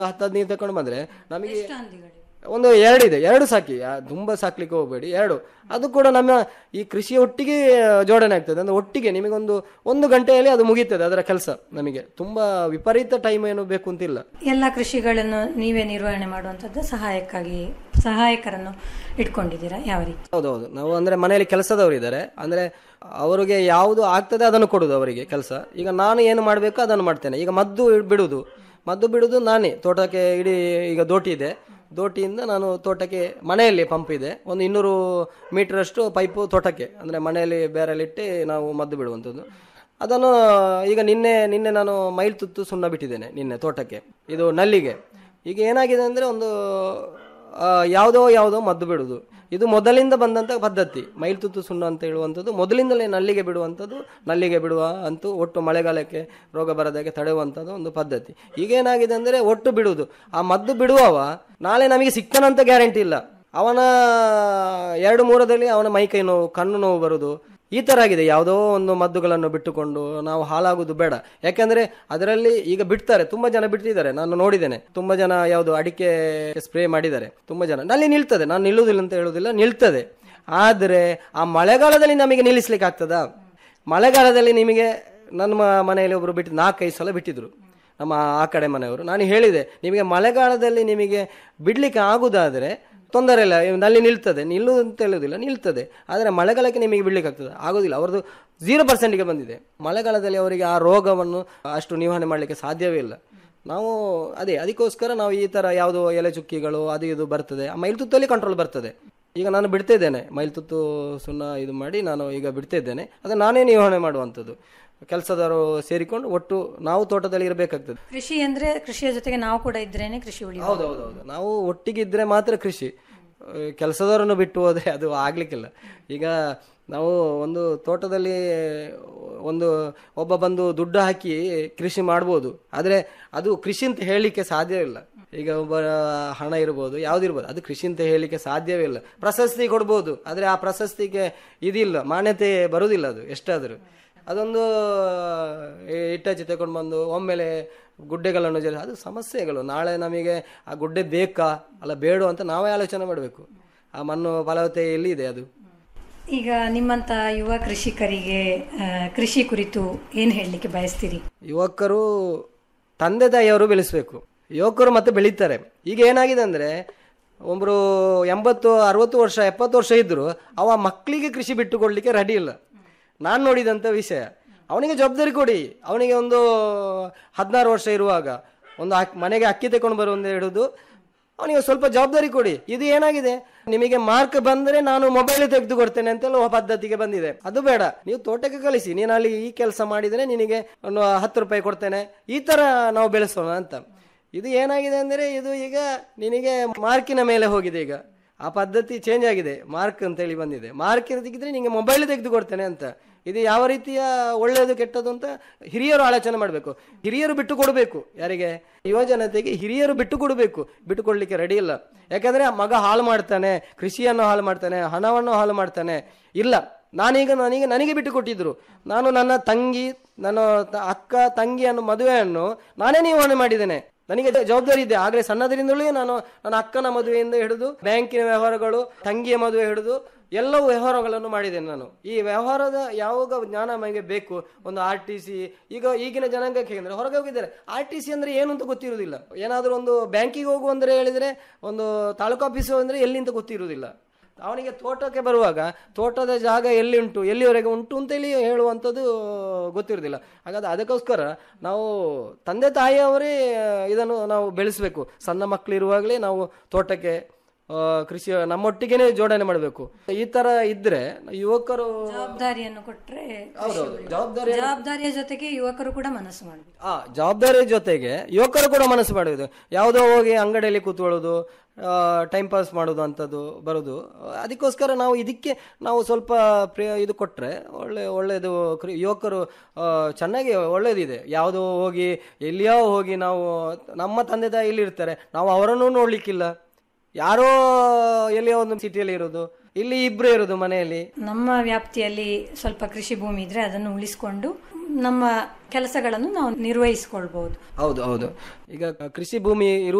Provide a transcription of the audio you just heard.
ಹತ್ತು ಹದಿನೈದು ತಕೊಂಡು ಬಂದ್ರೆ ನಮಗೆ ಎಷ್ಟು ಹಂದಿಗಳಿವೆ ಒಂದು ಎರಡಿದೆ ಎರಡು ಸಾಕಿ ಆ, ತುಂಬಾ ಸಾಕ್ಲಿಕ್ಕೆ ಹೋಗಬೇಡಿ ಎರಡು ಅದು ಕೂಡ ನಮ್ಮ ಈ ಕೃಷಿ ಒಟ್ಟಿಗೆ ಜೋಡಣೆ ಆಗ್ತದೆ ಅಂದ್ರೆ ಒಟ್ಟಿಗೆ ನಿಮಗೊಂದು ಒಂದು ಗಂಟೆಯಲ್ಲಿ ಅದು ಮುಗೀತದೆ ಅದರ ಕೆಲಸ ನಮಗೆ ತುಂಬಾ ವಿಪರೀತ ಟೈಮ್ ಏನು ಬೇಕು ಅಂತಿಲ್ಲ ಎಲ್ಲ ಕೃಷಿಗಳನ್ನು ನೀವೇ ನಿರ್ವಹಣೆ ಮಾಡುವಂಥದ್ದು ಸಹಾಯಕ್ಕಾಗಿ ಸಹಾಯಕರನ್ನು ಇಟ್ಕೊಂಡಿದ್ದೀರಾ ಯಾವ ರೀತಿ ಹೌದೌದು ನಾವು ಅಂದ್ರೆ ಮನೆಯಲ್ಲಿ ಕೆಲಸದವರು ಇದ್ದಾರೆ ಅಂದ್ರೆ ಅವರಿಗೆ ಯಾವುದು ಆಗ್ತದೆ ಅದನ್ನು ಕೊಡುದು ಅವರಿಗೆ ಕೆಲಸ ಈಗ ನಾನು ಏನು ಮಾಡಬೇಕು ಅದನ್ನು ಮಾಡ್ತೇನೆ ಈಗ ಮದ್ದು ಬಿಡುದು ಮದ್ದು ಬಿಡುದು ನಾನೇ ತೋಟಕ್ಕೆ ಇಡೀ ಈಗ ದೋಟಿ ಇದೆ ದೋಟಿಯಿಂದ ನಾನು ತೋಟಕ್ಕೆ ಮನೆಯಲ್ಲಿ ಪಂಪ್ ಇದೆ ಒಂದು ಇನ್ನೂರು ಮೀಟರ್ ಅಷ್ಟು ಪೈಪು ತೋಟಕ್ಕೆ ಅಂದ್ರೆ ಮನೆಯಲ್ಲಿ ಬೇರೆಲ್ಲಿಟ್ಟು ನಾವು ಮದ್ದು ಬಿಡುವಂಥದ್ದು ಅದನ್ನು ಈಗ ನಿನ್ನೆ ನಿನ್ನೆ ನಾನು ಮೈಲ್ ತುತ್ತು ಸುಣ್ಣ ಬಿಟ್ಟಿದ್ದೇನೆ ನಿನ್ನೆ ತೋಟಕ್ಕೆ ಇದು ನಲ್ಲಿಗೆ ಈಗ ಏನಾಗಿದೆ ಅಂದರೆ ಒಂದು ಆ, ಯಾವುದೋ ಯಾವುದೋ ಮದ್ದು ಬಿಡುದು ಇದು ಮೊದಲಿಂದ ಬಂದಂಥ ಪದ್ಧತಿ ಮೈಲ್ ತುತ್ತು ಸುಣ್ಣ ಅಂತ ಹೇಳುವಂಥದ್ದು ಮೊದಲಿಂದಲೇ ನಲ್ಲಿಗೆ ಬಿಡುವಂಥದ್ದು ನಲ್ಲಿಗೆ ಬಿಡುವ ಅಂತೂ ಒಟ್ಟು ಮಳೆಗಾಲಕ್ಕೆ ರೋಗ ಬರದಾಗೆ ತಡೆಯುವಂಥದ್ದು ಒಂದು ಪದ್ಧತಿ ಈಗ ಏನಾಗಿದೆ ಅಂದರೆ ಒಟ್ಟು ಬಿಡುವುದು ಆ ಮದ್ದು ಬಿಡುವವ ನಾಳೆ ನಮಗೆ ಸಿಗ್ತಾನಂತ ಗ್ಯಾರಂಟಿ ಇಲ್ಲ ಅವನ ಎರಡು ಮೂರದಲ್ಲಿ ಅವನ ಮೈಕೈ ನೋವು ಕಣ್ಣು ನೋವು ಬರುವುದು ಈ ತರ ಆಗಿದೆ ಯಾವುದೋ ಒಂದು ಮದ್ದುಗಳನ್ನು ಬಿಟ್ಟುಕೊಂಡು ನಾವು ಹಾಳಾಗುದು ಬೇಡ ಯಾಕಂದ್ರೆ ಅದರಲ್ಲಿ ಈಗ ಬಿಡ್ತಾರೆ ತುಂಬಾ ಜನ ಬಿಡ್ತಿದ್ದಾರೆ ನಾನು ನೋಡಿದ್ದೇನೆ ತುಂಬಾ ಜನ ಯಾವುದು ಅಡಿಕೆ ಸ್ಪ್ರೇ ಮಾಡಿದ್ದಾರೆ ತುಂಬಾ ಜನ ನಲ್ಲಿ ನಿಲ್ತದೆ ನಾನು ನಿಲ್ಲುವುದಿಲ್ಲ ಅಂತ ಹೇಳುವುದಿಲ್ಲ ನಿಲ್ತದೆ ಆದ್ರೆ ಆ ಮಳೆಗಾಲದಲ್ಲಿ ನಮಗೆ ನಿಲ್ಲಿಸ್ಲಿಕ್ಕೆ ಆಗ್ತದಾ ಮಳೆಗಾಲದಲ್ಲಿ ನಿಮಗೆ ನನ್ನ ಮ- ಮನೆಯಲ್ಲಿ ಒಬ್ರು ಬಿಟ್ಟು ನಾಲ್ಕೈದು ಸಲ ಬಿಟ್ಟಿದ್ರು ನಮ್ಮ ಆ ಕಡೆ ಮನೆಯವರು ನಾನು ಹೇಳಿದೆ ನಿಮಗೆ ಮಳೆಗಾಲದಲ್ಲಿ ನಿಮಗೆ ಬಿಡ್ಲಿಕ್ಕೆ ಆಗುದಾದ್ರೆ ತೊಂದರೆ ಇಲ್ಲ ಇವ್ ನಲ್ಲಿ ನಿಲ್ತದೆ ನಿಲ್ಲುವುದು ಅಂತ ಹೇಳುವುದಿಲ್ಲ ನಿಲ್ತದೆ ಆದರೆ ಮಳೆಗಾಲಕ್ಕೆ ನಿಮಗೆ ಬಿಡ್ಲಿಕ್ಕೆ ಆಗ್ತದೆ ಆಗೋದಿಲ್ಲ ಅವ್ರದ್ದು ಜೀರೋ ಪರ್ಸೆಂಟ್ಗೆ ಬಂದಿದೆ ಮಳೆಗಾಲದಲ್ಲಿ ಅವರಿಗೆ ಆ ರೋಗವನ್ನು ಅಷ್ಟು ನಿರ್ವಹಣೆ ಮಾಡಲಿಕ್ಕೆ ಸಾಧ್ಯವೇ ಇಲ್ಲ ನಾವು ಅದೇ ಅದಕ್ಕೋಸ್ಕರ ನಾವು ಈ ಥರ ಯಾವುದೋ ಎಲೆ ಚುಕ್ಕಿಗಳು ಅದು ಇದು ಬರ್ತದೆ ಆ ಮೈಲ್ತುತ್ತಲ್ಲಿ ಕಂಟ್ರೋಲ್ ಬರ್ತದೆ ಈಗ ನಾನು ಬಿಡ್ತಾ ಇದ್ದೇನೆ ಮೈಲ್ತುತ್ತು ಸುಣ್ಣ ಇದು ಮಾಡಿ ನಾನು ಈಗ ಬಿಡ್ತಾ ಇದ್ದೇನೆ ಅದನ್ನು ನಾನೇ ನಿರ್ವಹಣೆ ಮಾಡುವಂಥದ್ದು ಕೆಲಸದವರು ಸೇರಿಕೊಂಡು ಒಟ್ಟು ನಾವು ತೋಟದಲ್ಲಿ ಇರಬೇಕಾಗ್ತದೆ ಕೃಷಿ ಅಂದ್ರೆ ಕೃಷಿಯ ಜೊತೆಗೆ ನಾವು ಕೂಡ ಇದ್ರೇನೆ ಕೃಷಿ ಉಳಿಯುವುದು ಹೌದೌದೌದು ನಾವು ಒಟ್ಟಿಗಿದ್ರೆ ಮಾತ್ರ ಕೃಷಿ ಕೆಲಸದವರನ್ನು ಬಿಟ್ಟು ಹೋದ್ರೆ ಅದು ಆಗ್ಲಿಕ್ಕಿಲ್ಲ ಈಗ ನಾವು ಒಂದು ತೋಟದಲ್ಲಿ ಒಂದು ಒಬ್ಬ ಬಂದು ದುಡ್ಡು ಹಾಕಿ ಕೃಷಿ ಮಾಡ್ಬೋದು ಆದರೆ ಅದು ಕೃಷಿ ಅಂತ ಹೇಳಲಿಕ್ಕೆ ಸಾಧ್ಯವಿಲ್ಲ ಈಗ ಒಬ್ಬ ಹಣ ಇರ್ಬೋದು ಯಾವ್ದಿರ್ಬೋದು ಅದು ಕೃಷಿ ಅಂತ ಹೇಳಲಿಕ್ಕೆ ಸಾಧ್ಯವೇ ಇಲ್ಲ ಪ್ರಶಸ್ತಿ ಕೊಡ್ಬೋದು ಆದರೆ ಆ ಪ್ರಶಸ್ತಿಗೆ ಇದಿಲ್ಲ ಮಾನ್ಯತೆ ಬರುವುದಿಲ್ಲ ಅದು ಎಷ್ಟಾದರೂ ಅದೊಂದು ಇಟ್ಟಾಚಿ ತಗೊಂಡು ಬಂದು ಒಮ್ಮೆಲೆ ಗುಡ್ಡೆಗಳನ್ನು ಜಲ ಅದು ಸಮಸ್ಯೆಗಳು ನಾಳೆ ನಮಗೆ ಆ ಗುಡ್ಡೆ ಬೇಕಾ ಅಲ್ಲ ಬೇಡ ಅಂತ ನಾವೇ ಆಲೋಚನೆ ಮಾಡಬೇಕು ಆ ಮಣ್ಣು ಫಲವತ್ತೆ ಎಲ್ಲಿ ಇದೆ ಅದು ಈಗ ನಿಮ್ಮಂತ ಯುವ ಕೃಷಿಕರಿಗೆ ಆ, ಕೃಷಿ ಕುರಿತು ಏನು ಹೇಳಲಿಕ್ಕೆ ಬಯಸ್ತೀರಿ ಯುವಕರು ತಂದೆ ತಾಯಿಯವರು ಬೆಳೆಸಬೇಕು ಯುವಕರು ಮತ್ತೆ ಬೆಳೀತಾರೆ ಈಗ ಏನಾಗಿದೆ ಅಂದರೆ ಒಬ್ಬರು ಎಂಬತ್ತು ಅರವತ್ತು ವರ್ಷ ಎಪ್ಪತ್ತು ವರ್ಷ ಇದ್ದರು ಅವ ಮಕ್ಕಳಿಗೆ ಕೃಷಿ ಬಿಟ್ಟುಕೊಡ್ಲಿಕ್ಕೆ ರೆಡಿ ಇಲ್ಲ ನಾನು ನೋಡಿದಂಥ ವಿಷಯ ಅವನಿಗೆ ಜವಾಬ್ದಾರಿ ಕೊಡಿ ಅವನಿಗೆ ಒಂದು ಹದಿನಾರು ವರ್ಷ ಇರುವಾಗ ಒಂದು ಅಕ್- ಮನೆಗೆ ಅಕ್ಕಿ ತಗೊಂಡು ಬರುವಂತ ಹೇಳುದು ಅವನಿಗೆ ಸ್ವಲ್ಪ ಜವಾಬ್ದಾರಿ ಕೊಡಿ ಇದು ಏನಾಗಿದೆ ನಿಮಗೆ ಮಾರ್ಕ್ ಬಂದ್ರೆ ನಾನು ಮೊಬೈಲ್ ತೆಗೆದು ಕೊಡ್ತೇನೆ ಅಂತೆಲ್ಲ ಪದ್ಧತಿಗೆ ಬಂದಿದೆ ಅದು ಬೇಡ ನೀವು ತೋಟಕ್ಕೆ ಕಳಿಸಿ ನೀನು ಅಲ್ಲಿ ಈ ಕೆಲಸ ಮಾಡಿದ್ರೆ ನಿನಗೆ ಒಂದು ಹತ್ತು ರೂಪಾಯಿ ಕೊಡ್ತೇನೆ ಈ ತರ ನಾವು ಬೆಳೆಸೋಣ ಅಂತ ಇದು ಏನಾಗಿದೆ ಅಂದ್ರೆ ಇದು ಈಗ ನಿನಗೆ ಮಾರ್ಕಿನ ಮೇಲೆ ಹೋಗಿದೆ ಈಗ ಆ ಪದ್ಧತಿ ಚೇಂಜ್ ಆಗಿದೆ ಮಾರ್ಕ್ ಅಂತೇಳಿ ಬಂದಿದೆ ಮಾರ್ಕ್ ತೆಗೆದ್ರೆ ನಿಮಗೆ ಮೊಬೈಲ್ ತೆಗೆದು ಕೊಡ್ತೇನೆ ಅಂತ ಇದು ಯಾವ ರೀತಿಯ ಒಳ್ಳೆಯದು ಕೆಟ್ಟದ್ದು ಅಂತ ಹಿರಿಯರು ಆಲೋಚನೆ ಮಾಡಬೇಕು ಹಿರಿಯರು ಬಿಟ್ಟು ಕೊಡಬೇಕು ಯಾರಿಗೆ ಯುವ ಜನತೆಗೆ ಹಿರಿಯರು ಬಿಟ್ಟು ಕೊಡಬೇಕು ಬಿಟ್ಟು ಕೊಡ್ಲಿಕ್ಕೆ ರೆಡಿ ಇಲ್ಲ ಯಾಕಂದ್ರೆ ಆ ಮಗ ಹಾಳು ಮಾಡ್ತಾನೆ ಕೃಷಿಯನ್ನು ಹಾಳು ಮಾಡ್ತಾನೆ ಹಣವನ್ನು ಹಾಳು ಮಾಡ್ತಾನೆ ಇಲ್ಲ ನಾನೀಗ ನನಗೆ ನನಗೆ ಬಿಟ್ಟು ಕೊಟ್ಟಿದ್ರು ನಾನು ನನ್ನ ತಂಗಿ ನನ್ನ ತ- ಅಕ್ಕ ತಂಗಿಯನ್ನು ಮದುವೆಯನ್ನು ನಾನೇ ನಿರ್ವಹಣೆ ಮಾಡಿದ್ದೇನೆ ನನಗೆ ಜ- ಜವಾಬ್ದಾರಿ ಇದೆ ಆಗ್ಲೇ ಸಣ್ಣದರಿಂದಲೂ ನಾನು ನನ್ನ ಅಕ್ಕನ ಮದುವೆಯಿಂದ ಹಿಡಿದು ಬ್ಯಾಂಕಿನ ವ್ಯವಹಾರಗಳು ತಂಗಿಯ ಮದುವೆ ಹಿಡಿದು ಎಲ್ಲವೂ ವ್ಯವಹಾರಗಳನ್ನು ಮಾಡಿದ್ದೇನೆ ನಾನು ಈ ವ್ಯವಹಾರದ ಯಾವಾಗ ಜ್ಞಾನ ನಮಗೆ ಬೇಕು ಒಂದು ಆರ್ ಟಿ ಸಿ ಈಗ ಈಗಿನ ಜನಾಂಗಕ್ಕೆ ಅಂದ್ರೆ ಹೊರಗೆ ಹೋಗಿದ್ದಾರೆ ಆರ್ ಟಿ ಸಿ ಅಂದ್ರೆ ಏನು ಅಂತ ಗೊತ್ತಿರುವುದಿಲ್ಲ ಏನಾದರೂ ಒಂದು ಬ್ಯಾಂಕಿಗೆ ಹೋಗು ಅಂದ್ರೆ ಹೇಳಿದ್ರೆ ಒಂದು ತಾಲೂಕು ಆಫೀಸು ಅಂದ್ರೆ ಎಲ್ಲಿ ಅಂತ ಗೊತ್ತಿರುವುದಿಲ್ಲ ಅವನಿಗೆ ತೋಟಕ್ಕೆ ಬರುವಾಗ ತೋಟದ ಜಾಗ ಎಲ್ಲಿ ಉಂಟು ಎಲ್ಲಿವರೆಗೆ ಉಂಟು ಅಂತೇಳಿ ಹೇಳುವಂಥದ್ದು ಗೊತ್ತಿರೋದಿಲ್ಲ ಹಾಗಾದ್ರೆ ಅದಕ್ಕೋಸ್ಕರ ನಾವು ತಂದೆ ತಾಯಿಯವರೇ ಇದನ್ನು ನಾವು ಬೆಳೆಸಬೇಕು ಸಣ್ಣ ಮಕ್ಕಳು ಇರುವಾಗಲೇ ನಾವು ತೋಟಕ್ಕೆ ಆ, ಕೃಷಿ ನಮ್ಮೊಟ್ಟಿಗೆನೆ ಜೋಡಣೆ ಮಾಡಬೇಕು ಈ ತರ ಇದ್ರೆ ಯುವಕರು ಜವಾಬ್ದಾರಿಯನ್ನು ಕೊಟ್ರೆ ಹೌದೌದು ಜವಾಬ್ದಾರಿ ಜವಾಬ್ದಾರಿಯ ಜೊತೆಗೆ ಯುವಕರು ಕೂಡ ಮನಸ್ಸು ಮಾಡಬೇಕು ಆ ಜವಾಬ್ದಾರಿ ಜೊತೆಗೆ ಯುವಕರು ಕೂಡ ಮನಸ್ಸು ಮಾಡುವುದು ಯಾವುದೋ ಹೋಗಿ ಅಂಗಡಿಯಲ್ಲಿ ಕೂತ್ಕೊಳ್ಳೋದು ಟೈಮ್ ಪಾಸ್ ಮಾಡೋದು ಅಂಥದ್ದು ಬರೋದು ಅದಕ್ಕೋಸ್ಕರ ನಾವು ಇದಕ್ಕೆ ನಾವು ಸ್ವಲ್ಪ ಪ್ರೇ ಇದು ಕೊಟ್ಟರೆ ಒಳ್ಳೆ ಒಳ್ಳೆಯದು ಕ್ರಿ- ಯುವಕರು ಆ, ಚೆನ್ನಾಗಿ ಒಳ್ಳೇದಿದೆ ಯಾವುದೋ ಹೋಗಿ ಎಲ್ಲಿಯೋ ಹೋಗಿ ನಾವು ನಮ್ಮ ತಂದೆ ತಾಯಿ ಇಲ್ಲಿ ಇರ್ತಾರೆ ನಾವು ಅವರನ್ನು ನೋಡ್ಲಿಕ್ಕಿಲ್ಲ ಯಾರೋ ಎಲ್ಲಿಯೋ ಒಂದು ಸಿಟಿಯಲ್ಲಿ ಇರೋದು ಇಲ್ಲಿ ಇಬ್ರು ಇರೋದು ಮನೆಯಲ್ಲಿ ನಮ್ಮ ವ್ಯಾಪ್ತಿಯಲ್ಲಿ ಸ್ವಲ್ಪ ಕೃಷಿ ಭೂಮಿ ಇದ್ರೆ ಅದನ್ನು ಉಳಿಸಿಕೊಂಡು ನಮ್ಮ ಕೆಲಸಗಳನ್ನು ನಾವು ನಿರ್ವಹಿಸಿಕೊಳ್ಬಹುದು ಹೌದು ಹೌದು ಈಗ ಕೃಷಿ ಭೂಮಿ ಇರು